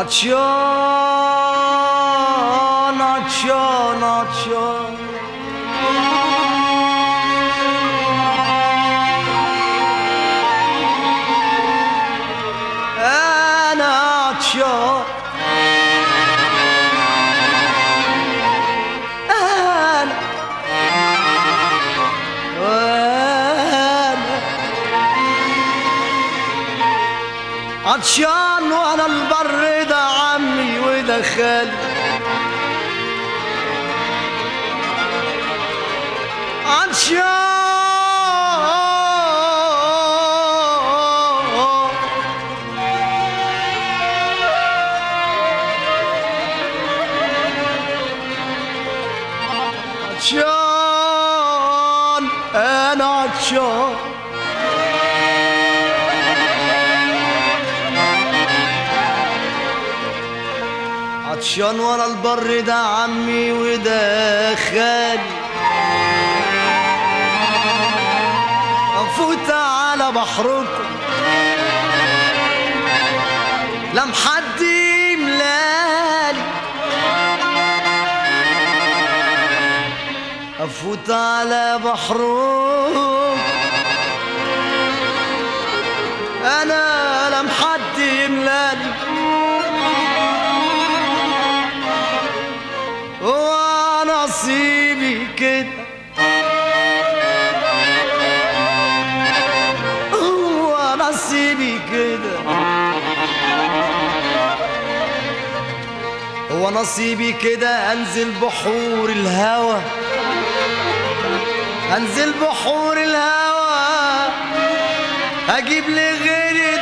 عطشان عطشان عطشان انا عطشان انا وانا عطشان وانا البر ده عمي وده خالي عطشان عطشان انا عطشان عطشان ورا البر ده عمي وده خالي افوت على بحركم لم حد يملالي افوت على بحركم انا لم حد يملاني ونصيبي كده هو نصيبي كده هو نصيبي كده انزل بحور الهوى انزل بحور الهوى اجيب لي غيري